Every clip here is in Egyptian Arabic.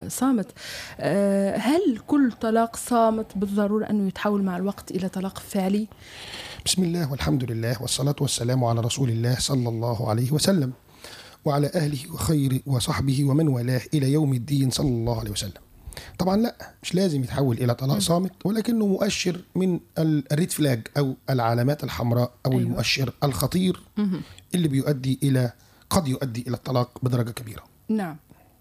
صامت آه، هل كل طلاق صامت بالضرورة أنه يتحول مع الوقت إلى طلاق فعلي؟ بسم الله والحمد لله والصلاة والسلام على رسول الله صلى الله عليه وسلم وعلى أهله وخير وصحبه ومن والاه إلى يوم الدين صلى الله عليه وسلم طبعا لا مش لازم يتحول إلى طلاق صامت ولكنه مؤشر من الريد فلاج أو العلامات الحمراء أو أيوة. أيوة. المؤشر الخطير اللي بيؤدي إلى قد يؤدي إلى الطلاق بدرجة كبيرة نعم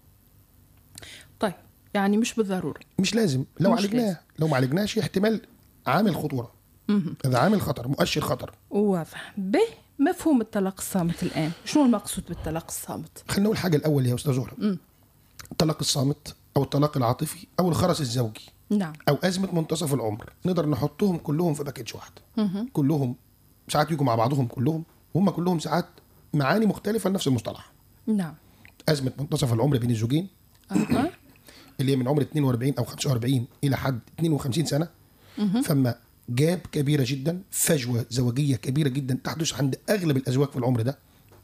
طيب يعني مش بالضرورة مش لازم لو مش عالجناه لازم. لو ما عالجناش احتمال عامل خطورة هذا عامل خطر مؤشر خطر واضح ب مفهوم الطلاق الصامت الآن شنو المقصود بالطلاق الصامت؟ خلينا نقول حاجة الأول يا أستاذ زهرة الطلاق الصامت أو الطلاق العاطفي أو الخرس الزوجي نعم أو أزمة منتصف العمر نقدر نحطهم كلهم في باكج واحد كلهم ساعات يجوا مع بعضهم كلهم وهم كلهم ساعات معاني مختلفة لنفس المصطلح نعم أزمة منتصف العمر بين الزوجين أها اللي هي من عمر 42 أو 45 إلى حد 52 سنة فما جاب كبيرة جدا فجوة زوجية كبيرة جدا تحدث عند أغلب الأزواج في العمر ده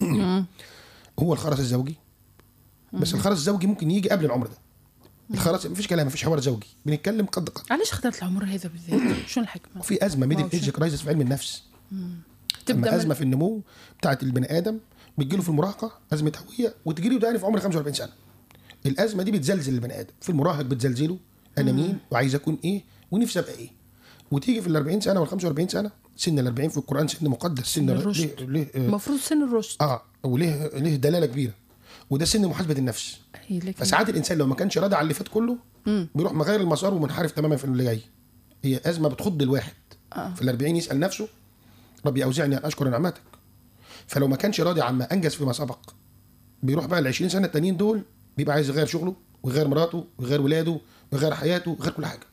هو الخرس الزوجي بس الخرس الزوجي ممكن يجي قبل العمر ده الخرس مفيش كلام مفيش حوار زوجي بنتكلم قد قد علاش اخترت العمر هذا بالذات؟ شنو الحكمة؟ وفي ازمه ميدل واو، ايدج شو- كرايسيس في علم النفس تبدا اما ازمه من... في النمو بتاعت البني ادم بتجيله في المراهقه ازمه هويه وتجيله تاني في عمر 45 سنه الازمه دي بتزلزل البني ادم في المراهق بتزلزله انا مين وعايز اكون ايه ونفسي ابقى ايه وتيجي في ال 40 سنه وال 45 سنه سن ال 40 في القران سن مقدس سن الرشد. ليه, ليه آه, المفروض سن الرشد اه وليه ليه دلاله كبيره وده سن محاسبه النفس هي لكن فساعات الانسان لو ما كانش راضي على اللي فات كله بيروح مغير المسار ومنحرف تماما في اللي جاي هي ازمه بتخض الواحد آه. في الأربعين يسال نفسه ربي اوزعني ان اشكر نعمتك فلو ما كانش راضي عما انجز فيما سبق بيروح بقى ال 20 سنه التانيين دول بيبقى عايز يغير شغله ويغير مراته ويغير ولاده ويغير حياته ويغير كل حاجه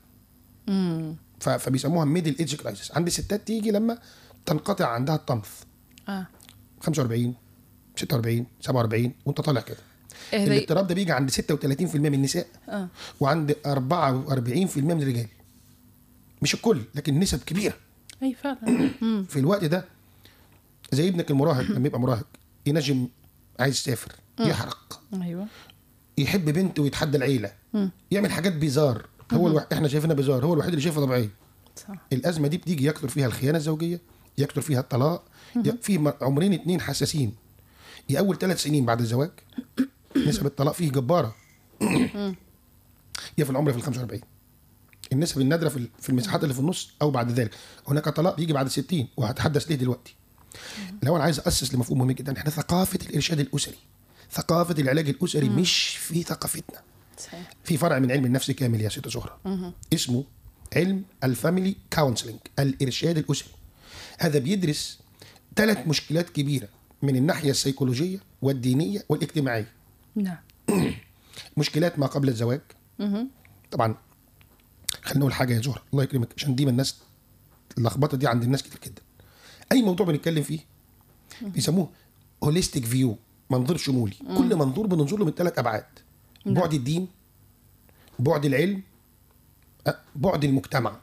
ف- فبيسموها ميدل ايدج كرايسيس عند الستات تيجي لما تنقطع عندها الطمث اه 45 46 47 وانت طالع كده هذا الاضطراب ده بيجي عند 36% من النساء اه وعند 44% من الرجال مش الكل لكن نسب كبيره اي فعلا مم. في الوقت ده زي ابنك المراهق لما يبقى مراهق ينجم عايز يسافر يحرق ايوه يحب بنت ويتحدى العيله يعمل حاجات بيزار هو الوح... احنا شايفينها بيزار هو الوحيد اللي شايفها طبيعيه صح الازمه دي بتيجي يكثر فيها الخيانه الزوجيه يكثر فيها الطلاق ي- في م- عمرين اتنين حساسين يا اول ثلاث سنين بعد الزواج نسب الطلاق فيه جباره يا في العمر في ال 45 النسب النادره في ال- في المساحات اللي في النص او بعد ذلك هناك طلاق بيجي بعد 60 وهتحدث ليه دلوقتي الاول عايز اسس لمفهوم مهم جدا احنا ثقافه الارشاد الاسري ثقافه العلاج الاسري مش في ثقافتنا صحيح في فرع من علم النفس كامل يا ست زهره اسمه علم الفاميلي كونسلنج الارشاد الاسري هذا بيدرس ثلاث مشكلات كبيره من الناحيه السيكولوجيه والدينيه والاجتماعيه نعم مشكلات ما قبل الزواج طبعا خلينا نقول حاجه يا زهره الله يكرمك عشان دي من الناس اللخبطه دي عند الناس كتير جدا اي موضوع بنتكلم فيه بيسموه هوليستيك فيو منظور شمولي كل منظور بننظر له من ثلاث ابعاد نعم. بعد الدين بعد العلم أه، بعد المجتمع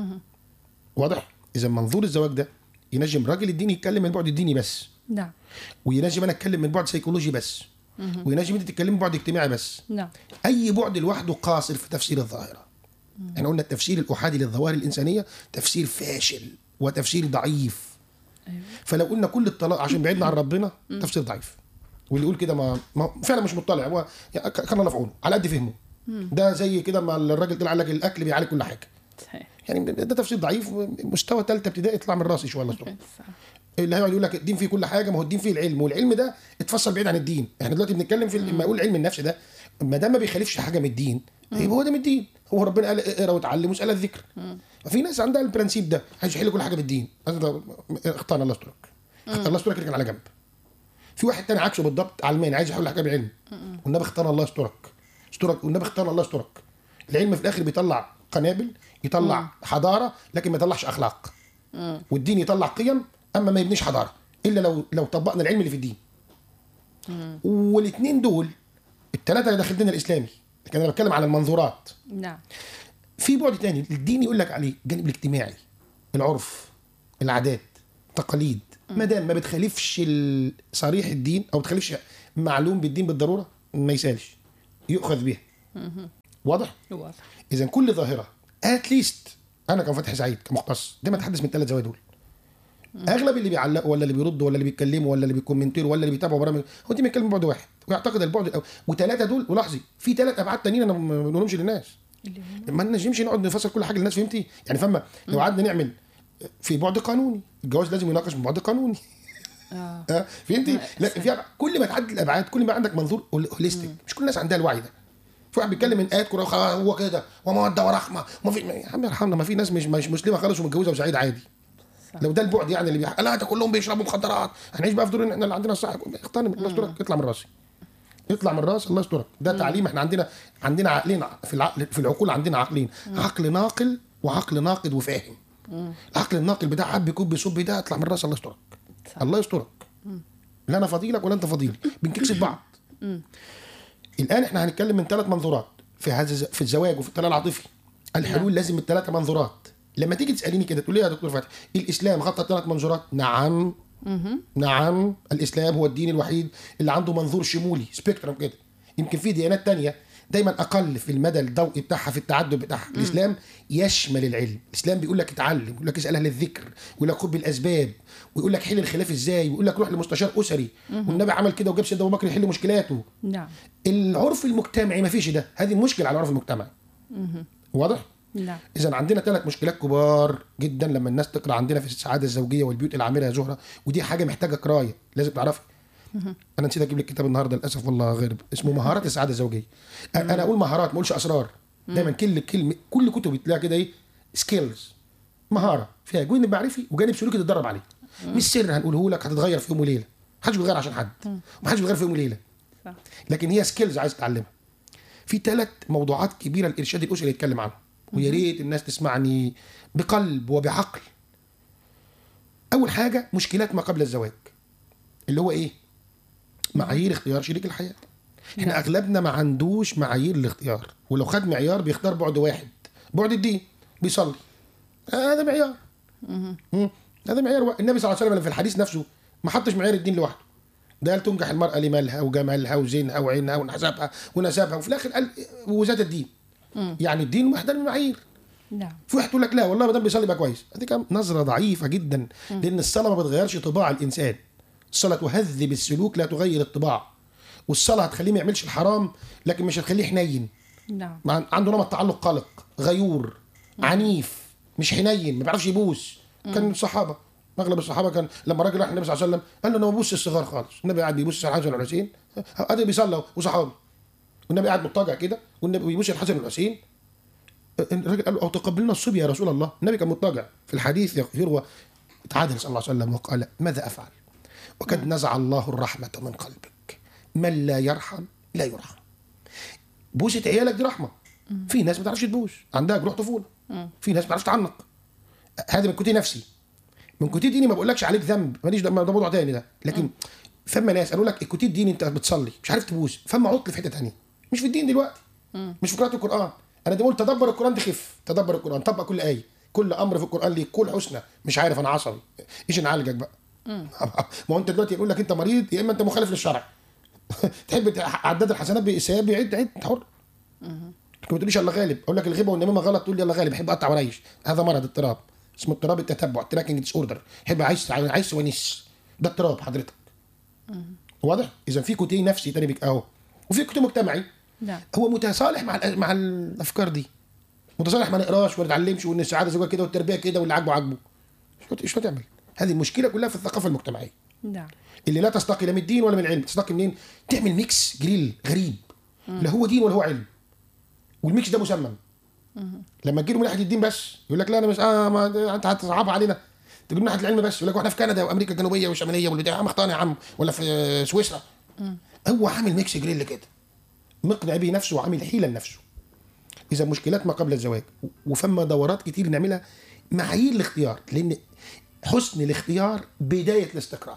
واضح اذا منظور الزواج ده ينجم راجل الدين يتكلم من البعد الديني بس نعم وينجم انا اتكلم من بعد سيكولوجي بس وينجم انت تتكلم من بعد اجتماعي بس نعم اي بعد لوحده قاصر في تفسير الظاهره احنا قلنا التفسير الاحادي للظواهر الانسانيه تفسير فاشل وتفسير ضعيف ايوه فلو قلنا كل الطلاق عشان بعدنا عن ربنا تفسير ضعيف واللي يقول كده ما, ما فعلا مش مطلع هو يعني ك- كان الله في عونه على قد فهمه ده زي كده ما الراجل طلع لك الاكل بيعالج كل حاجه صحيح يعني ده ده تفسير ضعيف مستوى ثالثه ابتدائي يطلع من راسي شويه الله يستر صح. اللي هيقعد يقول لك الدين فيه كل حاجه ما هو الدين فيه العلم والعلم ده اتفسر بعيد عن الدين احنا دلوقتي بنتكلم في لما اقول علم النفس ده ما دام ما بيخالفش حاجه من الدين يبقى هو ده من الدين هو ربنا قال اقرا وتعلم واسال الذكر ففي ناس عندها البرنسيب ده عايز يحل كل حاجه بالدين اختار الله يسترك الله يسترك يركن على جنب في واحد تاني عكسه بالضبط علماني عايز يحل حاجه بالعلم والنبي اختار الله يسترك استرك والنبي اختار الله يسترك العلم في الاخر بيطلع قنابل يطلع حضاره لكن ما يطلعش اخلاق والدين يطلع قيم اما ما يبنيش حضاره الا لو لو طبقنا العلم اللي في الدين والاثنين دول الثلاثه اللي داخل الدين الاسلامي لكن انا بتكلم على المنظورات نعم في بعد تاني الدين يقول لك عليه الجانب الاجتماعي العرف العادات التقاليد ما دام ما بتخالفش ال- صريح الدين او بتخالفش معلوم بالدين بالضروره ما يسالش يؤخذ بها واضح واضح اذا كل ظاهره اتليست انا كفتحي سعيد كمختص دايما اتحدث من الثلاث زوايا دول اغلب اللي بيعلقوا ولا اللي بيردوا ولا اللي بيتكلموا ولا اللي بيكومنتيروا ولا اللي بيتابعوا برامج هو دي بيتكلم بعد واحد ويعتقد البعد الأول وثلاثه دول ولاحظي في ثلاث ابعاد تانيين انا ما بنقولهمش للناس اللي هم ما نجمش نقعد نفسر كل حاجه للناس فهمتي يعني فما لو قعدنا نعمل في بعد قانوني الجواز لازم يناقش من بعد قانوني اه اه فهمتي لا في أبع- كل ما تعدد الابعاد كل ما عندك منظور هول- هوليستيك مش كل الناس عندها الوعي ده في واحد بيتكلم من ايات قران خلاص هو كده وموده ورحمه وما في يا عم ارحمنا ما في ناس مش مش مسلمه خالص ومتجوزه وسعيد عادي صح. لو ده البعد يعني اللي بيح... لا ده كلهم بيشربوا مخدرات هنعيش بقى في دور ان احنا اللي عندنا الصح اختار الله يسترك اطلع من راسي اطلع من راس الله يسترك ده تعليم احنا عندنا عندنا عقلين في العقل في العقول عندنا عقلين عقل ناقل وعقل ناقد وفاهم العقل الناقل بتاع حب يكون بيصب ده اطلع من راس الله يسترك صح. الله يسترك لا انا فضيلك ولا انت فضيلي بنكسب بعض الان احنا هنتكلم من ثلاث منظورات في هذا الز- في الزواج وفي الطلاق العاطفي الحلول لازم من ثلاثه منظورات لما تيجي تساليني كده تقول لي يا دكتور فتحي الاسلام غطى ثلاث منظورات نعم نعم الاسلام هو الدين الوحيد اللي عنده منظور شمولي سبيكترم كده يمكن في ديانات تانية دايما اقل في المدى الضوئي بتاعها في التعدد بتاعها الاسلام يشمل العلم الاسلام بيقول لك اتعلم يقول لك اسال اهل الذكر ويقول لك خد بالاسباب ويقول لك حل الخلاف ازاي ويقول لك روح لمستشار اسري والنبي عمل كده وجاب سيدنا ابو بكر يحل مشكلاته نعم العرف المجتمعي ما فيش ده هذه مشكله على العرف المجتمعي واضح نعم اذا عندنا ثلاث مشكلات كبار جدا لما الناس تقرا عندنا في السعاده الزوجيه والبيوت العامره يا زهره ودي حاجه محتاجه قرايه لازم تعرفي انا نسيت اجيب لك كتاب النهارده للاسف والله غير اسمه مهارات السعاده الزوجيه أ- انا اقول مهارات ما اقولش اسرار دايما كل كلمه كل كتب بتلاقيها كده ايه سكيلز مهاره فيها جانب معرفي وجانب سلوكي تتدرب عليه مش سر هنقوله لك هتتغير في يوم وليله محدش بيتغير عشان حد ومحدش بيتغير في يوم وليله صح لكن هي سكيلز عايز تتعلمها في ثلاث موضوعات كبيره الارشاد الاسري يتكلم عنهم ويا ريت الناس تسمعني بقلب وبعقل اول حاجه مشكلات ما قبل الزواج اللي هو ايه معايير اختيار شريك الحياه احنا نعم. اغلبنا ما عندوش معايير الاختيار ولو خد معيار بيختار بعد واحد بعد الدين بيصلي هذا معيار مم. هذا معيار وا- النبي صلى الله عليه وسلم في الحديث نفسه ما حطش معيار الدين لوحده ده قال تنجح المرأة لمالها وجمالها وزينها وعينها ونسبها ونسبها وفي الآخر قال وزاد الدين يعني الدين واحدة من المعايير نعم في واحد يقول لك لا والله ما دام بيصلي بقى كويس هذه كان نظرة ضعيفة جدا لأن الصلاة ما بتغيرش طباع الإنسان الصلاة تهذب السلوك لا تغير الطباع والصلاة هتخليه ما يعملش الحرام لكن مش هتخليه حنين نعم مع- عنده نمط تعلق قلق غيور عنيف مش حنين ما بيعرفش يبوس كان الصحابه اغلب الصحابه كان لما راجل راح النبي صلى الله عليه وسلم قال له انا ما ببوس الصغار خالص النبي قاعد بيبوس الحسن والحسين قاعد بيصلوا وصحابي والنبي قاعد مضطجع كده والنبي بيبوس الحسن والحسين الراجل قال له او تقبلنا الصبي يا رسول الله النبي كان مضطجع في الحديث يروى تعادل صلى الله عليه وسلم وقال ماذا افعل وقد نزع الله الرحمه من قلبك من لا يرحم لا يرحم بوسه عيالك دي رحمه في ناس ما تعرفش تبوس عندها جروح طفوله في ناس ما تعرفش تعلق هذا من كوتي نفسي من كوتي ديني ما بقولكش عليك ذنب ماليش ده ده موضوع تاني ده لكن فما ناس قالوا لك الكوتي الديني انت بتصلي مش عارف تبوس فما عطل في حته تانيه مش في الدين دلوقتي مش في قراءه القران انا بقول تدبر القران تخف تدبر القران طبق كل ايه كل امر في القران ليه كل حسنى مش عارف انا عصبي ايش نعالجك بقى ما هو انت دلوقتي يقول لك انت مريض يا اما انت مخالف للشرع تحب تع- عداد الحسنات بإسهاب يعد عد انت حر ما تقوليش الله غالب اقول لك الغيبه والنميمه غلط تقول لي الله غالب احب اقطع وريش هذا مرض اضطراب اسمه اضطراب التتبع تراكنج ديس اوردر احب عايز عايز ونيس ده اضطراب حضرتك واضح اذا في كوتي نفسي تاني بك اهو وفي كوتي مجتمعي نعم هو متصالح مع الأ- مع الافكار دي متصالح ما نقراش وما نتعلمش وان السعاده زوجها كده والتربيه كده واللي عاجبه عاجبه شو شو تعمل هذه المشكله كلها في الثقافه المجتمعيه نعم اللي لا تستقي لا من الدين ولا من العلم تستقي منين تعمل ميكس جريل غريب لا هو دين ولا هو علم والميكس ده مسمم لما تجيله من ناحيه الدين بس يقول لك لا انا مش اه ما انت هتصعبها علينا تجيب من ناحيه العلم بس يقول لك واحنا في كندا وامريكا الجنوبيه والشماليه والبتاع يا عم اختار يا عم ولا في سويسرا هو عامل ميكس جريل كده مقنع به نفسه وعامل حيله لنفسه اذا مشكلات ما قبل الزواج وفما دورات كتير نعملها معايير الاختيار لان حسن الاختيار بدايه الاستقرار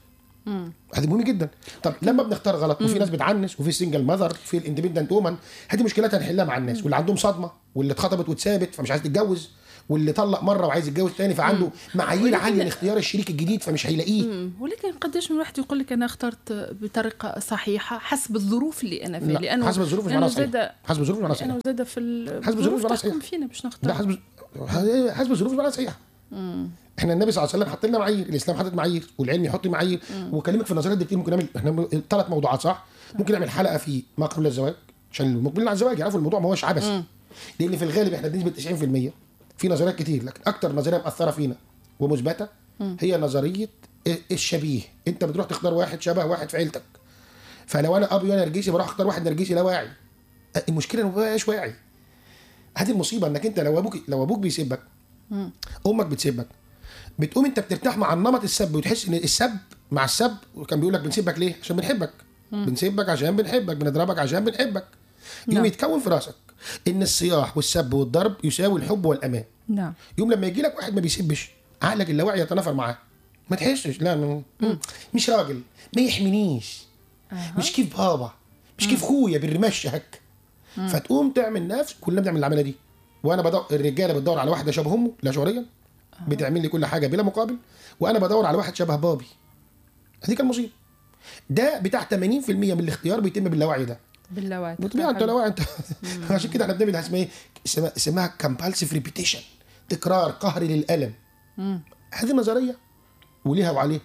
هذه مهم جدا طب لما بنختار غلط وفي ناس بتعنس وفي سنجل ماذر في الاندبندنت وومن هذه مشكلات هنحلها مع الناس واللي عندهم صدمه واللي اتخطبت واتسابت فمش عايز تتجوز واللي طلق مره وعايز يتجوز تاني فعنده معايير عاليه لاختيار الشريك الجديد فمش هيلاقيه مم. ولكن قداش من واحد يقول لك انا اخترت بطريقه صحيحه حسب الظروف اللي انا فيها لا، لانه حسب الظروف مش لأنه معناها صحيح زاد حسب الظروف مش معناها صحيح لانه زاد في ال- حسب الظروف معناها تحكم صحيح. فينا باش لا نختار حسب حسب الظروف مش معناها صحيح احنا النبي صلى الله عليه وسلم حط لنا معايير الاسلام حاطط معايير والعلم يحط معايير وكلمك في النظريات دي كتير ممكن نعمل احنا ثلاث موضوعات صح ممكن نعمل حلقه في ما قبل الزواج عشان المقبلين على الزواج يعرفوا الموضوع ما هوش عبثي لان في الغالب احنا بنسبه 90% في نظريات كتير لكن اكتر نظريه مأثره فينا ومثبته هي نظريه الشبيه انت بتروح تختار واحد شبه واحد في عيلتك فلو انا ابي وانا نرجسي بروح اختار واحد نرجسي لا واعي المشكله انه ما بقاش واعي هذه المصيبه انك انت لو ابوك لو ابوك بيسيبك امك بتسيبك بتقوم انت بترتاح مع النمط السب وتحس ان السب مع السب وكان بيقول لك بنسيبك ليه عشان بنحبك بنسيبك عشان بنحبك بنضربك عشان بنحبك يوم نعم. يتكون في راسك ان الصياح والسب والضرب يساوي الحب والامان نعم يوم لما يجي لك واحد ما بيسبش عقلك اللاواعي يتنافر معاه ما تحسش لا م- م- مش راجل ما يحمينيش أها. مش كيف بابا مش كيف خويا بالرمش هك فتقوم تعمل نفس كلنا بنعمل العمليه دي وانا بدور الرجاله بتدور على واحده شبه امه لا شعوريا بتعمل لي كل حاجه بلا مقابل وانا بدور على واحد شبه بابي هذيك المصيبه ده بتاع 80% من الاختيار بيتم باللاوعي ده باللاوعي بطبيعه انت لاوعي انت عشان كده احنا بنعمل اسمها ايه اسمها, اسمها كمبالسيف ريبيتيشن تكرار قهري للالم هذه نظريه وليها وعليها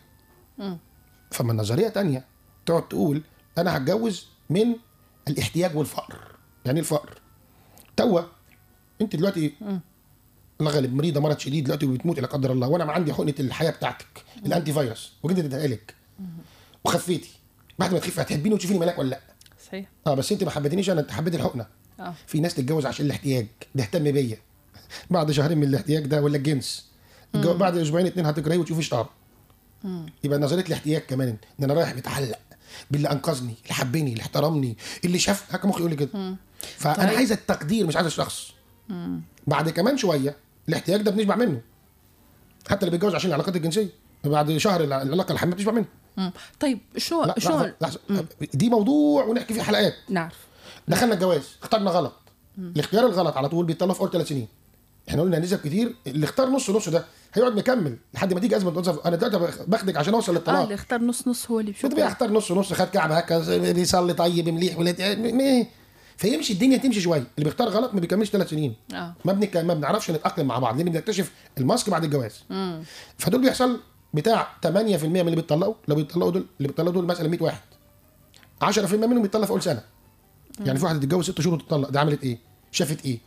فما النظريه تانية تقعد تقول انا هتجوز من الاحتياج والفقر يعني إيه الفقر توا انت دلوقتي الله غالب مريضه مرض شديد دلوقتي وبتموت لا قدر الله وانا ما عندي حقنه الحياه بتاعتك الانتي فيروس وجيت اديتها لك وخفيتي بعد ما تخفي هتحبيني وتشوفيني ملاك ولا لا صحيح اه بس انت ما حبيتنيش انا انت حبيت الحقنه اه في ناس تتجوز عشان الاحتياج ده اهتم بيا بعد شهرين من الاحتياج ده ولا الجنس الجو- بعد اسبوعين اتنين هتكرهي وتشوفي شطار يبقى نظريه الاحتياج كمان ان انا رايح متعلق باللي انقذني اللي حبني اللي احترمني اللي شاف هكا مخي يقول لي كده فانا طيب. عايز التقدير مش عايز الشخص بعد كمان شويه الاحتياج ده بنشبع منه حتى اللي بيتجوز عشان العلاقات الجنسيه بعد شهر الع- العلاقه الحميمه بتشبع منه مم. طيب شو لا شو لحظة لحظة. دي موضوع ونحكي فيه حلقات نعرف دخلنا الجواز اخترنا غلط الاختيار الغلط على طول بيطلع في اول ثلاث سنين احنا قلنا نسب كتير اللي اختار نص نص ده هيقعد مكمل لحد ما تيجي ازمه توظف انا دلوقتي باخدك عشان اوصل اه للطلاق اللي اختار نص نص هو اللي بيشوف بتبقى اختار نص نص خد كعب هكا بيصلي طيب مليح ولا م- م- فيمشي الدنيا تمشي شويه اللي بيختار غلط ما بيكملش ثلاث سنين اه ما بنك ما بنعرفش نتاقلم مع بعض لان بنكتشف الماسك بعد الجواز فدول بيحصل بتاع 8% من اللي بيطلقوا لو بيطلقوا دول اللي بيطلقوا دول مثلا 100 واحد 10% منهم بيطلق في اول سنه يعني في واحده تتجوز ست شهور وتطلق ده عملت ايه؟ شافت ايه؟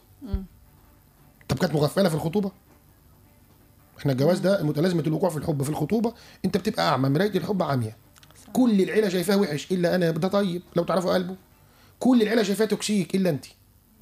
طب كانت مغفله في الخطوبه؟ احنا الجواز ده متلازمه الوقوع في الحب في الخطوبه انت بتبقى اعمى مرايه الحب عاميه كل العيله شايفاه وحش الا انا ده طيب لو تعرفوا قلبه كل العيله شايفاه توكسيك الا انت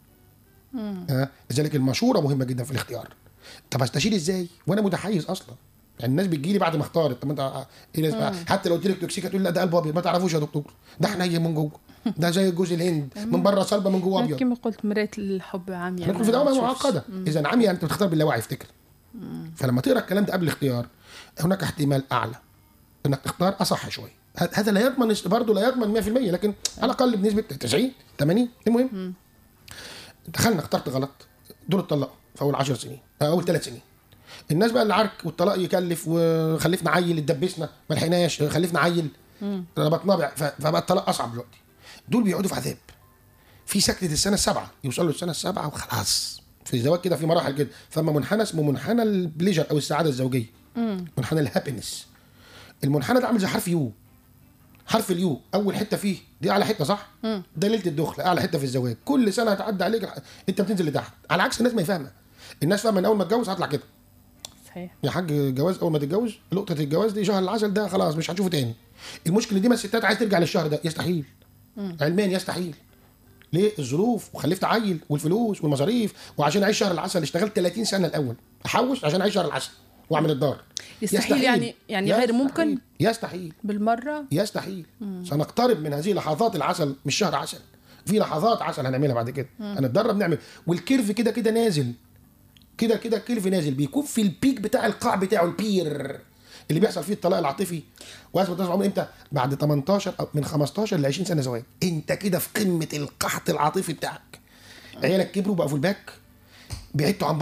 ها لذلك المشوره مهمه جدا في الاختيار طب استشير ازاي وانا متحيز اصلا يعني الناس بتجي لي بعد ما اختارت طب انت ايه لازم حتى لو قلت لك توكسيك هتقول لا ده قلب ابيض ما تعرفوش يا دكتور ده حنين من جوه ده زي جوز الهند من بره صلبه من جوه ابيض كما قلت مرايه الحب عاميه هندخل في دوامه معقده اذا عمية انت بتختار باللاوعي افتكر فلما تقرا الكلام ده قبل الاختيار هناك احتمال اعلى انك تختار اصح شويه ه- هذا لا يضمن برضه لا يضمن 100% لكن على الاقل بنسبه 90 80 المهم دخلنا اخترت غلط دول اتطلقوا في اول 10 سنين آه، اول 3 سنين الناس بقى العرك والطلاق يكلف وخلفنا عيل اتدبسنا ما لحقناش خلفنا عيل ربطناه بع- ف- فبقى الطلاق اصعب دلوقتي دول بيقعدوا في عذاب في سكتة السنة السابعة يوصلوا السنة السابعة وخلاص في الزواج كده في مراحل كده فما منحنى اسمه منحنى البليجر او السعادة الزوجية منحنى الهابينس المنحنى ده عامل زي حرف يو حرف اليو اول حته فيه دي اعلى حته صح ده ليله الدخله اعلى حته في الزواج كل سنه هتعدي عليك الح- انت بتنزل لتحت على عكس الناس ما يفهمها الناس فاهمه ان اول ما اتجوز هطلع كده صحيح يا حاج جواز اول ما تتجوز لقطه الجواز دي شهر العسل ده خلاص مش هتشوفه تاني المشكله دي ما الستات عايز ترجع للشهر ده يستحيل علميا يستحيل ليه الظروف وخلفت عيل والفلوس والمصاريف وعشان اعيش شهر العسل اشتغلت 30 سنه الاول احوش عشان اعيش شهر العسل واعمل الدار يستحيل يعني- يعني غير يستحيل. ممكن؟ يستحيل بالمره يستحيل سنقترب من هذه لحظات العسل مش شهر عسل في لحظات عسل هنعملها بعد كده هنتدرب نعمل والكيرف كده كده نازل كده كده الكيرف نازل بيكون في البيك بتاع القاع بتاعه البير اللي بيحصل فيه الطلاق العاطفي واسمه تصل عمر امتى؟ بعد 18 او من 15 ل 20 سنه زواج انت كده في قمه القحط العاطفي بتاعك عيالك كبروا بقوا في الباك بعدتوا عن بعض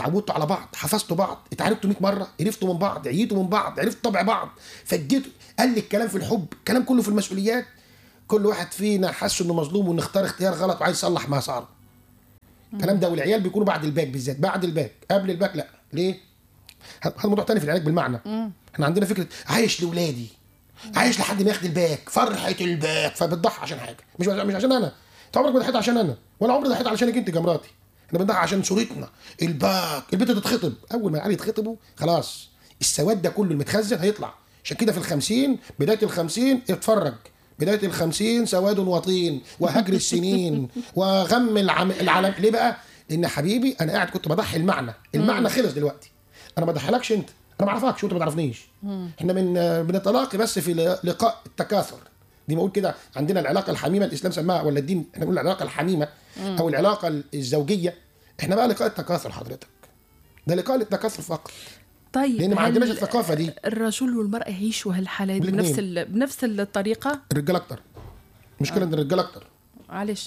اتعودتوا على بعض حفظتوا بعض اتعاركتوا 100 مره عرفتوا من بعض عيتوا من بعض عرفتوا طبع بعض فجيتوا قال لك كلام في الحب كلام كله في المسؤوليات كل واحد فينا حس انه مظلوم وانه اختار اختيار غلط وعايز يصلح ما صار الكلام ده والعيال بيكونوا بعد الباك بالذات بعد الباك قبل الباك لا ليه هذا موضوع تاني في العلاج بالمعنى احنا عندنا فكره عايش لاولادي عايش لحد ما ياخد الباك فرحه الباك فبتضحي عشان حاجه مش مش عشان انا انت عمرك ما ضحيت عشان انا ولا عمري ضحيت علشانك انت كمراتي احنا بنضحي عشان صورتنا الباك البنت تتخطب اول ما العيال يتخطبوا خلاص السواد ده كله المتخزن هيطلع عشان كده في الخمسين بدايه الخمسين اتفرج بدايه الخمسين سواد وطين وهجر السنين وغم العم... العالم ليه بقى؟ لان حبيبي انا قاعد كنت بضحي المعنى المعنى خلص دلوقتي انا ما بضحيلكش انت انا ما اعرفكش وانت ما تعرفنيش احنا من بنتلاقي بس في لقاء التكاثر دي بقول كده عندنا العلاقه الحميمه الاسلام سماها ولا الدين احنا بنقول العلاقه الحميمه او العلاقه الزوجيه احنا بقى لقاء التكاثر حضرتك ده لقاء للتكاثر فقط طيب لان ما هل عندناش الثقافه دي الرجل والمرأة يعيشوا هالحالة دي بالاتنين. بنفس ال... بنفس الطريقة الرجال اكتر المشكله ان الرجال اكتر معلش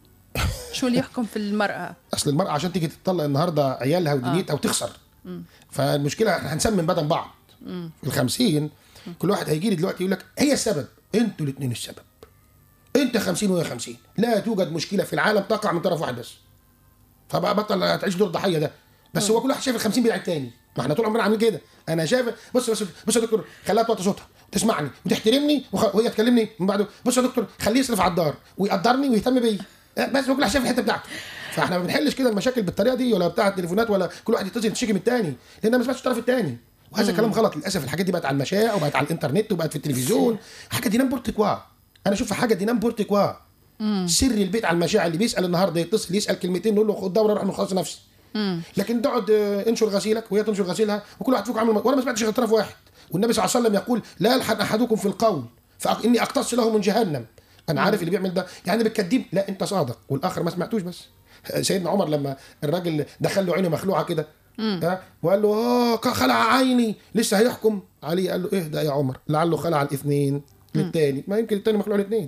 شو اللي يحكم في المرأة اصل المراه عشان تيجي تطلق النهارده عيالها ودنيتها وتخسر فالمشكله احنا هنسمم بدن بعض في الخمسين كل واحد هيجي لي دلوقتي يقول لك هي السبب انتوا الاثنين السبب انت 50 وهي 50 لا توجد مشكله في العالم تقع من طرف واحد بس فبقى بطل تعيش دور الضحيه ده بس هو كل واحد شايف ال 50 بتاع التاني ما احنا طول عمرنا عاملين كده انا شايف بص بص بص يا دكتور خليها توطي صوتها وتسمعني وتحترمني وخ... وهي تكلمني من بعده بص يا دكتور خليه يصرف على الدار ويقدرني ويهتم بيا بس هو كل واحد شايف الحته بتاعته فاحنا ما بنحلش كده المشاكل بالطريقه دي ولا بتاع التليفونات ولا كل واحد يتصل يشتكي من التاني لان ما سمعتش الطرف التاني وهذا كلام غلط للاسف الحاجات دي بقت على المشايع وبقت على الانترنت وبقت في التلفزيون حاجه دي نمبر كوا انا اشوف حاجه دي نمبر كوا سر البيت على المشاعر اللي بيسال النهارده يتصل يسال كلمتين نقول له خد دوره روح نخلص نفسي لكن تقعد آه، انشر غسيلك وهي تنشر غسيلها وكل واحد فيكم عامل وانا ما سمعتش غير طرف واحد والنبي صلى الله عليه وسلم يقول لا يلحن احدكم في القول فاني اقتص له من جهنم انا عارف اللي بيعمل ده يعني بتكذب لا انت صادق والاخر ما سمعتوش بس سيدنا عمر لما الراجل دخل له عينه مخلوعه كده ها وقال له اه خلع عيني لسه هيحكم علي قال له اهدى يا عمر لعله خلع الاثنين للتاني ما يمكن التاني مخلوع الاثنين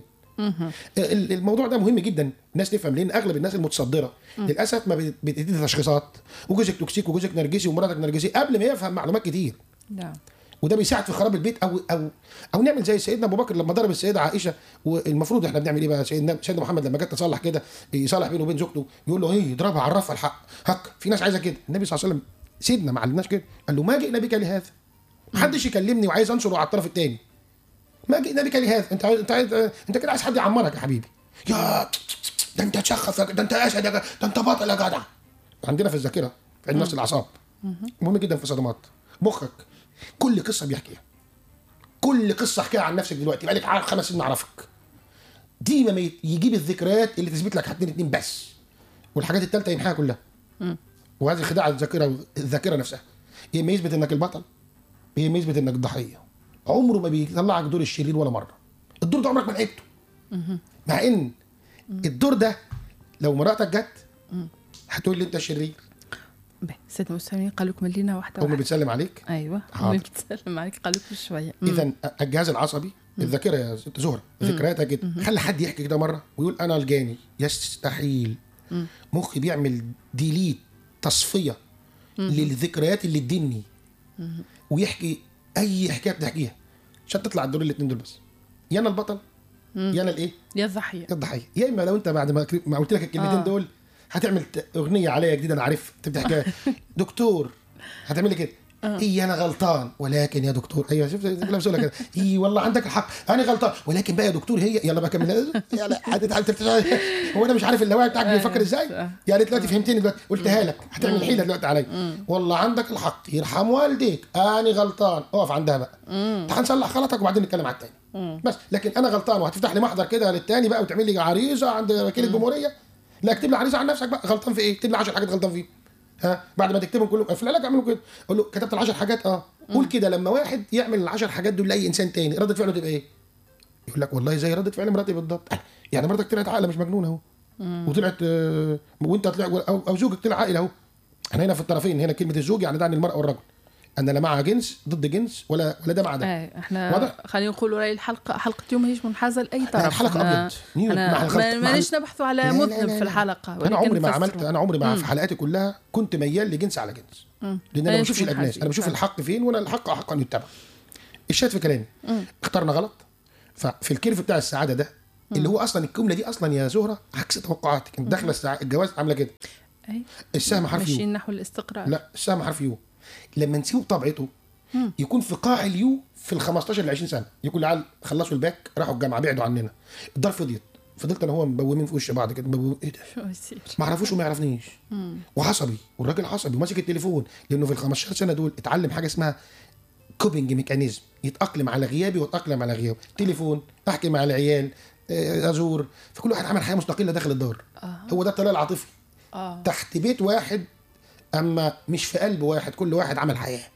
ال- الموضوع ده مهم جدا الناس تفهم لان اغلب الناس المتصدره للاسف ما بت- بتدي تشخيصات وجوزك توكسيك وجوزك نرجسي ومراتك نرجسي قبل ما يفهم معلومات كتير نعم وده بيساعد في خراب البيت او او او نعمل زي سيدنا ابو بكر لما ضرب السيده عائشه والمفروض احنا بنعمل ايه بقى سيدنا سيدنا محمد لما جت تصلح كده يصالح بينه وبين زوجته يقول له ايه يضربها عرفها الحق حق في ناس عايزه كده النبي صلى الله عليه وسلم سيدنا ما علمناش كده قال له ما جئنا بك لهذا محدش يكلمني وعايز انشره على الطرف الثاني ما جئنا بك لهذا انت عايز انت عايز انت كده عايز حد يعمرك يا حبيبي يا ده انت تشخص يا- ده انت اسد يا جدع، ده انت بطل يا جدع عندنا في الذاكره في علم نفس الاعصاب مهم جدا في الصدمات مخك كل قصه بيحكيها كل قصه احكيها عن نفسك دلوقتي بقالك عارف خمس سنين اعرفك دي ما يجيب الذكريات اللي تثبت لك حاجتين اتنين بس والحاجات الثالثه يمحيها كلها وهذه خداع الذاكره الذاكره نفسها يا اما يثبت انك البطل يا اما يثبت انك الضحيه عمره ما بيطلعك دور الشرير ولا مره الدور ده عمرك ما لعبته مع ان الدور ده لو مراتك جت هتقول لي انت الشرير به سيدنا المستمعين قال لكم لنا واحدة امي واحدة بتسلم عليك ايوه حاضر. امي بتسلم عليك قال لكم شوية مم. اذا الجهاز العصبي الذاكره يا ست زهره ذكرياتها كده خلي حد يحكي كده مره ويقول انا الجاني يستحيل مخي بيعمل ديليت تصفيه للذكريات اللي تدني ويحكي اي حكايه بتحكيها عشان تطلع الدور الاثنين دول بس يا انا البطل يا انا الايه يا الضحية يا الضحيه يا اما لو انت بعد ما ما قلت لك الكلمتين آه. دول هتعمل ت- اغنيه عليا جديده انا عارف تبدا حكايه دكتور هتعمل لي كده اي انا غلطان ولكن يا دكتور ايوه شفت كلام سهله كده اي والله عندك الحق انا غلطان ولكن بقى يا دكتور هي يلا بقى كمل يلا هتتعب تتعب. هو انا مش عارف اللاوعي بتاعك بيفكر ازاي صح. يعني دلوقتي فهمتني دلوقتي قلتها لك هتعمل حيله دلوقتي عليا والله عندك الحق يرحم والديك انا غلطان اقف عندها بقى تعال نصلح غلطك وبعدين نتكلم على التاني بس لكن انا غلطان وهتفتح لي محضر كده للتاني بقى وتعمل لي عريضه عند وكيل الجمهوريه لا اكتب لي عريضه عن نفسك بقى غلطان في ايه اكتب لي 10 حاجات غلطان فيه ها بعد ما تكتبهم كلهم في العلاج اعملوا كده اقول له كتبت ال 10 حاجات اه قول كده لما واحد يعمل ال 10 حاجات دول لاي انسان تاني رده فعله تبقى ايه يقول لك والله زي ردة فعل مراتي بالضبط يعني مراتك طلعت عاقله مش مجنونه اهو وطلعت آه، وانت طلع او, أو زوجك طلع عاقل اهو احنا هنا في الطرفين هنا كلمه الزوج يعني ده عن المراه والرجل انا لا مع جنس ضد جنس ولا ولا ده مع ده ايه احنا واضح؟ خلينا نقول راي الحلقه حلقه اليوم هيش منحازه لاي طرف الحلقه أنا- ابيض نيوت انا مع الخلط- ما- مع مانيش نبحث على لا، لا، مذنب لا، في لا. الحلقه انا ولكن عمري ما نفسره. عملت انا عمري ما مم. في حلقاتي كلها كنت ميال لجنس على جنس مم. لان انا أنا ما بشوفش نشوف الاجناس منحازين. انا بشوف آه. الحق فين وانا الحق حق ان يتبع الشاهد في كلامي اخترنا غلط ففي الكيرف بتاع السعاده ده اللي هو اصلا الجمله دي اصلا يا زهره عكس توقعاتك انت داخله السع- الجواز عامله كده أي. السهم حرف يو ماشيين نحو الاستقرار لا السهم حرف يو لما نسيبه بطبيعته يكون في قاع اليو في ال 15 ل 20 سنه يكون العيال خلصوا الباك راحوا الجامعه بعدوا عننا الدار فضيت فضلت انا وهو مبومين في وش بعض كده مبومين ايه ده شو يصير ما عرفوش وما يعرفنيش وعصبي والراجل عصبي وماسك التليفون لانه في ال 15 سنه دول اتعلم حاجه اسمها كوبنج ميكانيزم يتاقلم على غيابي واتاقلم على غيابه تليفون احكي مع العيال آه، ازور فكل واحد عمل حياه مستقله داخل الدار آه. هو ده الطلاق العاطفي اه تحت بيت واحد اما مش في قلب واحد كل واحد عمل حياه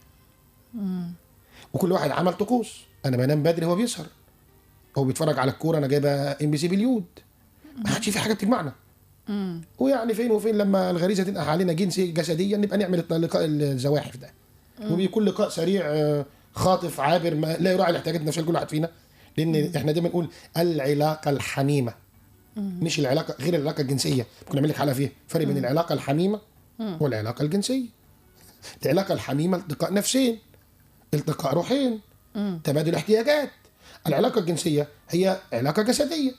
وكل واحد عمل طقوس انا بنام بدري هو بيسهر هو بيتفرج على الكوره انا جايبه ام بي سي باليود ما عادش في حاجه بتجمعنا مم. ويعني فين وفين لما الغريزه تنقح علينا جنسي جسديا نبقى نعمل اللقاء الزواحف ده وبيكون لقاء سريع آه، خاطف عابر ما لا يراعي الاحتياجات النفسيه لكل واحد فينا لان احنا دايما نقول العلاقه الحميمه مش العلاقه غير العلاقه الجنسيه ممكن نعمل لك حلقه فيها فرق بين العلاقه الحميمه والعلاقه الجنسيه العلاقه الحميمه التقاء نفسين التقاء روحين تبادل احتياجات العلاقه الجنسيه هي علاقه جسديه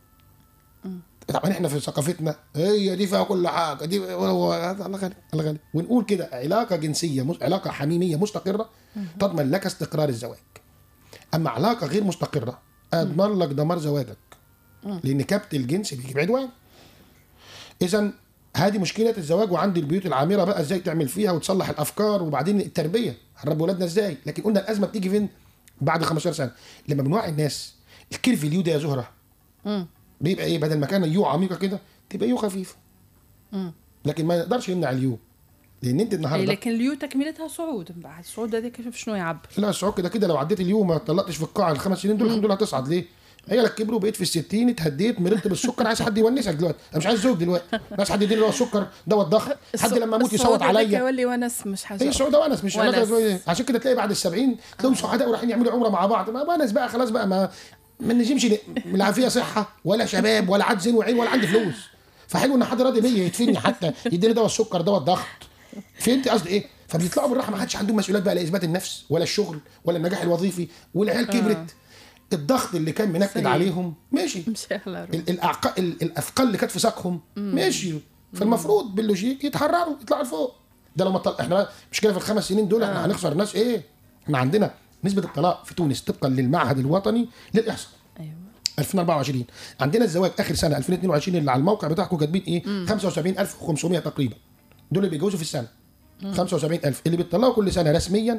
طبعا احنا في ثقافتنا هي دي فيها كل حاجه دي هو الله غالب الله غالب ونقول كده علاقه جنسيه مس... علاقه حميميه مستقره تضمن لك استقرار الزواج اما علاقه غير مستقره اضمن لك دمار زواجك لان كبت الجنس بيجيب عدوان اذا هذه مشكله الزواج وعند البيوت العامره بقى ازاي تعمل فيها وتصلح الافكار وبعدين التربيه هنربي ولادنا ازاي لكن قلنا الازمه بتيجي فين بعد 15 سنه لما بنوعي الناس الكيرف اليو ده يا زهره مم. بيبقى ايه بدل ما كان يو عميقه كده تبقى يو خفيفه مم. لكن ما نقدرش نمنع اليو لان انت أي النهارده لكن اليو تكملتها صعود من بعد الصعود هذاك شوف شنو يعبر لا الصعود كده كده لو عديت اليوم ما طلقتش في القاعه الخمس سنين دول الحمد لله هتصعد ليه؟ عيالك كبروا بقيت في الستين اتهديت مرضت بالسكر عايز حد يونسك دلوقتي انا مش عايز زوج دلوقتي أنا عايز حد يديني دواء السكر دواء الضغط حد لما اموت يصوت عليا يولي ونس مش حاجه هي السعودة ونس مش ونس. علاقة زوجية. عشان كده تلاقي بعد السبعين تلاقيهم سعداء ورايحين يعملوا عمره مع بعض ما ونس بقى خلاص بقى ما ما نجمش ن- لا فيها صحه ولا شباب ولا عاد زين وعين ولا عندي فلوس فحلو ان حد راضي بيا يدفني حتى يديني دواء السكر دواء الضغط فهمت قصدي ايه؟ فبيطلعوا بالراحه ما حدش عندهم مسؤوليات بقى لا اثبات النفس ولا الشغل ولا النجاح الوظيفي والعيال كبرت الضغط اللي كان منكد سيء. عليهم ماشي مش على روح. ال- الأعق... ال- الاثقال اللي كانت في ساقهم ماشي فالمفروض باللوجيك يتحرروا يطلعوا لفوق ده لو ما طل... احنا مشكله في الخمس سنين دول احنا هنخسر ناس ايه؟ احنا عندنا نسبه الطلاق في تونس طبقا للمعهد الوطني للاحصاء ايوه 2024 عندنا الزواج اخر سنه 2022 اللي على الموقع بتاعكم كاتبين ايه 75500 تقريبا دول اللي بيتجوزوا في السنه 75000 اللي بيطلقوا كل سنه رسميا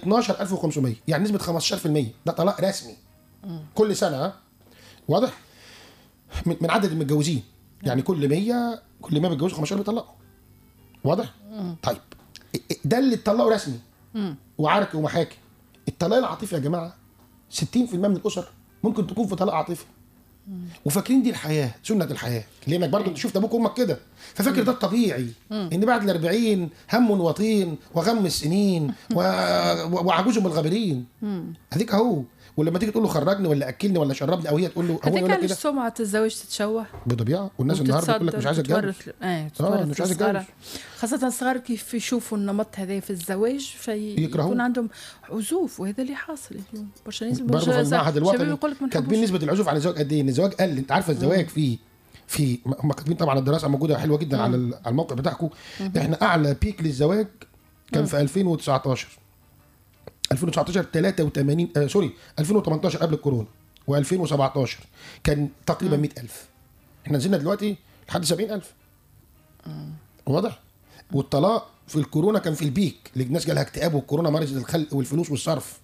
12500 يعني نسبه 15% ده طلاق رسمي كل سنه ها واضح من من عدد المتجوزين يعني كل 100 كل 100 بيتجوزوا 15 بيطلقوا واضح طيب ده اللي اتطلقوا رسمي وعرك ومحاكم الطلاق العاطفي يا جماعه 60% من الاسر ممكن تكون في طلاق عاطفي وفاكرين دي الحياه سنه الحياه لانك برضه انت شفت ابوك وامك كده ففاكر ده الطبيعي ان بعد ال 40 هم وطين وغم السنين و... و- وعجوز من الغابرين هذيك اهو ولما تيجي تقول له خرجني ولا اكلني ولا شربني او هي تقول له هو هذيك يقول لك علاش كده سمعة الزواج تتشوه بطبيعه والناس النهارده تقول لك مش عايز اتجوز تتورث ايه آه، تتورث مش عايز للصغار. أتجوز. خاصة الصغار كيف يشوفوا النمط هذا في الزواج يكرهوه. فيكون عندهم عزوف وهذا اللي حاصل اليوم برشا ناس برضه في برشا المعهد شباب الوطني يقول لك ما كاتبين نحبوش. نسبه العزوف عن الزواج قد ايه؟ ان الزواج قل انت عارفه الزواج في في هم كاتبين طبعا الدراسه موجوده حلوه جدا على ال- على الموقع بتاعكم احنا اعلى بيك للزواج كان في 2019 2019 83 آه سوري 2018 قبل الكورونا و2017 كان تقريبا 100000 احنا نزلنا دلوقتي لحد 70000 واضح والطلاق في الكورونا كان في البيك اللي الناس جالها اكتئاب والكورونا مرض الخلق والفلوس والصرف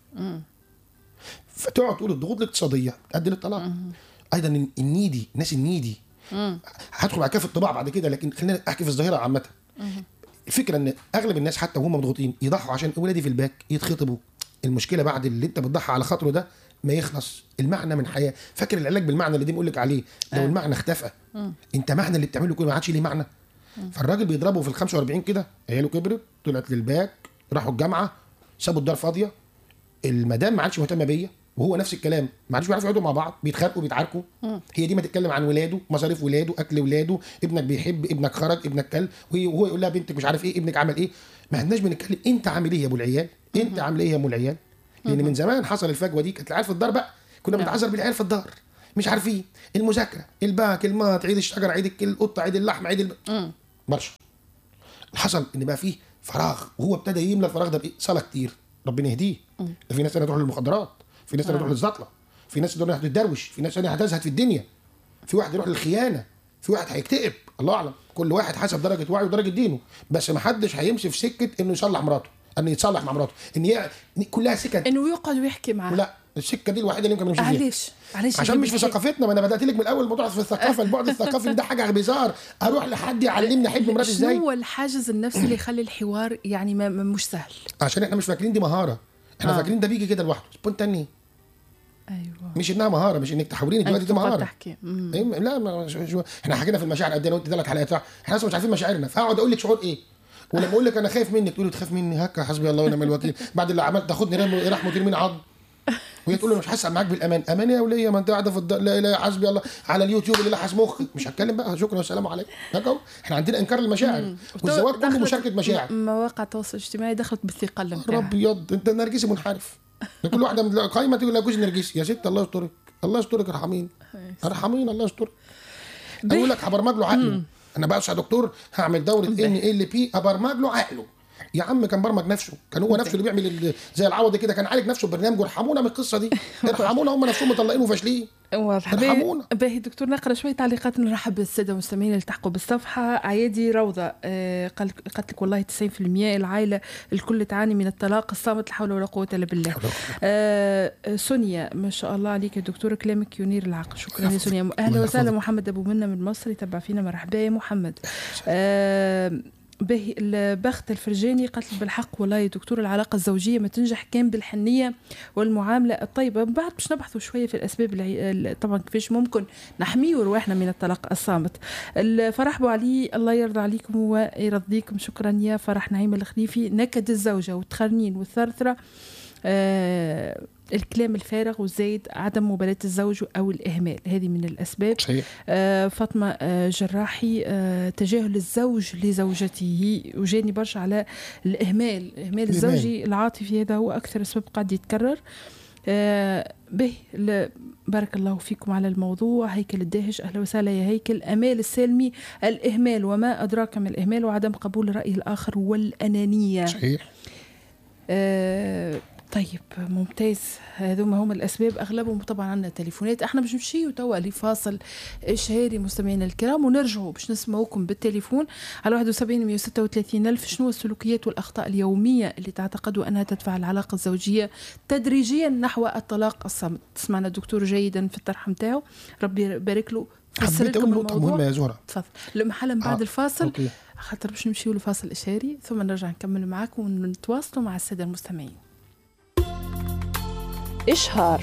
فتقعد تقول الضغوط الاقتصاديه تؤدي للطلاق ايضا النيدي الناس النيدي هدخل بعد كده في الطباع بعد كده لكن خلينا احكي في الظاهره عامه الفكره ان اغلب الناس حتى وهم مضغوطين يضحوا عشان ولادي في الباك يتخطبوا المشكله بعد اللي انت بتضحي على خاطره ده ما يخلص المعنى من حياه فاكر العلاج بالمعنى اللي دي بقول لك عليه لو آه. المعنى اختفى انت معنى اللي بتعمله كده ما عادش ليه معنى فالراجل بيضربه في ال 45 كده عياله كبرت طلعت للباك راحوا الجامعه سابوا الدار فاضيه المدام ما عادش مهتمه بيا وهو نفس الكلام ما عادش بيعرفوا يقعدوا مع بعض بيتخانقوا بيتعاركوا هي دي ما تتكلم عن ولاده مصاريف ولاده اكل ولاده ابنك بيحب ابنك خرج ابنك كل وهي- وهو يقول لها بنتك مش عارف ايه ابنك عمل ايه ما عندناش بنتكلم انت عامل ايه يا ابو العيال انت عامل ايه يا ام العيال لان من زمان حصل الفجوه دي كانت العيال في الدار بقى كنا نعم. بنتعذر بالعيال في الدار مش عارفين المذاكره الباك المات عيد الشجر عيد الكل- القطه عيد اللحم عيد الب... برشا حصل ان بقى فيه فراغ وهو ابتدى يملى الفراغ ده بايه؟ صلاه كتير ربنا يهديه ده في ناس تانية تروح للمخدرات في ناس تانية تروح للزطله في ناس تانية تتدروش في ناس تانية هتزهد في الدنيا في واحد يروح للخيانه في واحد هيكتئب الله اعلم كل واحد حسب درجه وعيه ودرجه دينه بس ما حدش هيمشي في سكه انه يصلح مراته انه يتصلح مع مراته ان هي كلها سكك انه يقعد ويحكي معاه لا السكه دي الوحيده اللي يمكن نمشي فيها علاش علاش عشان مش في يحب ثقافتنا ما انا بدات لك من الاول موضوع في الثقافه البعد الثقافي ده حاجه بيزار اروح لحد يعلمني احب مراتي شنو ازاي هو الحاجز النفسي اللي يخلي الحوار يعني ما ما- مش سهل عشان احنا مش فاكرين دي مهاره احنا آه. فاكرين ده بيجي كده لوحده سبونتاني ايوه مش انها مهاره مش انك تحاوريني دلوقتي دي أنت تقعد مهاره تحكي مم. إيه لا ما شو شو احنا حكينا في المشاعر قد ايه انا وانت ثلاث حلقات صح؟ احنا اصلا مش عارفين مشاعرنا فاقعد اقول لك شعور ايه ولما اقول لك انا خايف منك تقولي تخاف مني هكا حسبي الله ونعم الوكيل بعد اللي عملت تاخدني رم- رحمه وترميني عض وهي تقول له مش حاسه معاك بالامان امان يا وليه ما انت قاعده في الدار لا لا حسبي الله على اليوتيوب اللي لحس مخك مش هتكلم بقى شكرا والسلام عليكم هكا أهو. احنا عندنا انكار المشاعر والزواج كله دخلت مشاركه مشاعر م- مواقع التواصل الاجتماعي دخلت بالثقل نتاعها ابيض انت نرجسي منحرف ده كل واحده من قايمه تقول لك جوز نرجسي يا ست الله يسترك الله يسترك ارحمين ارحمين الله يسترك اقول لك هبرمج له عقله انا بقى يا دكتور هعمل دوره ان ال بي ابرمج له عقله يا عم كان برمج نفسه كان هو نفسه اللي بيعمل ال- زي العوض كده كان عالج نفسه ببرنامجه ارحمونا من القصه دي ارحمونا هم نفسهم مطلقين وفاشلين واضح ارحمونا. باهي باهي دكتور نقرا شويه تعليقات نرحب بالساده المستمعين اللي التحقوا بالصفحه عيادي روضه آه، قال قالت لك والله 90% العائله الكل تعاني من الطلاق الصامت لا حول ولا قوه الا بالله آه، آه، سونيا ما شاء الله عليك يا دكتور كلامك ينير العقل شكرا يا سونيا اهلا الله وسهلا يحفظك. محمد ابو منى من مصر يتبع فينا مرحبا يا محمد آه، باهي البخت الفرجاني قالت بالحق والله يا دكتور العلاقه الزوجيه ما تنجح كان بالحنيه والمعامله الطيبه من بعد باش نبحثوا شويه في الاسباب العي... ال- طبعا كيفاش ممكن نحميوا رواحنا من الطلاق الصامت الفرح بو علي الله يرضى عليكم ويرضيكم شكرا يا فرح نعيم الخليفي نكد الزوجه والتخرنين والثرثره آه الكلام الفارغ والزايد عدم مبالاة الزوج أو الإهمال هذه من الأسباب صحيح آه، فاطمة آه، جراحي آه، تجاهل الزوج لزوجته وجاني برشا على الإهمال الإهمال الزوجي العاطفي هذا هو أكثر أسباب قاعد يتكرر آه، به ل- بارك الله فيكم على الموضوع هيكل الداهج أهلا وسهلا يا هيكل أمال السالمي الإهمال وما أدراك ما الإهمال وعدم قبول الرأي الآخر والأنانية صحيح آه، طيب ممتاز هذوما هما الاسباب اغلبهم طبعا عندنا تليفونات احنا باش نمشيو توا لفاصل اشهاري مستمعينا الكرام ونرجعوا باش نسمعوكم بالتليفون على 71 136 الف شنو السلوكيات والاخطاء اليوميه اللي تعتقدوا انها تدفع العلاقه الزوجيه تدريجيا نحو الطلاق الصامت سمعنا الدكتور جيدا في الطرح نتاعو ربي يبارك له فسر حبيت اقول لكم نقطه الموضوع مهمه يا زهره تفضل لمحلا بعد آه، الفاصل أوكي. خاطر باش نمشيو لفاصل اشهاري ثم نرجع نكمل معاكم ونتواصلوا مع الساده المستمعين إشهار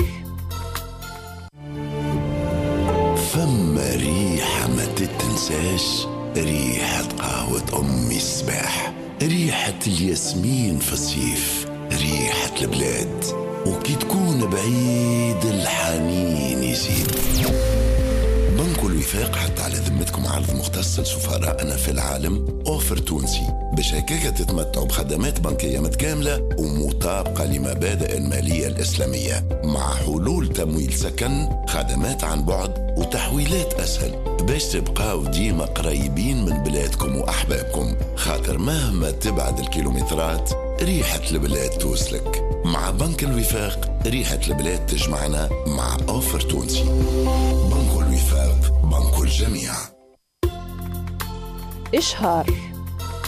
فما ريحة ما تتنساش ريحة قهوة أمي الصباح ريحة الياسمين في الصيف ريحة البلاد وكي تكون بعيد الحنين يزيد بنك الوفاق حتى على ذمتكم عرض مختص لسفرائنا في العالم اوفر تونسي باش هكاك تتمتعوا بخدمات بنكيه متكامله ومطابقه لمبادئ الماليه الاسلاميه مع حلول تمويل سكن خدمات عن بعد وتحويلات اسهل باش تبقاو ديما قريبين من بلادكم واحبابكم خاطر مهما تبعد الكيلومترات ريحه البلاد توصلك مع بنك الوفاق ريحه البلاد تجمعنا مع اوفر تونسي بنك الوفاق بنك الجميع إشهار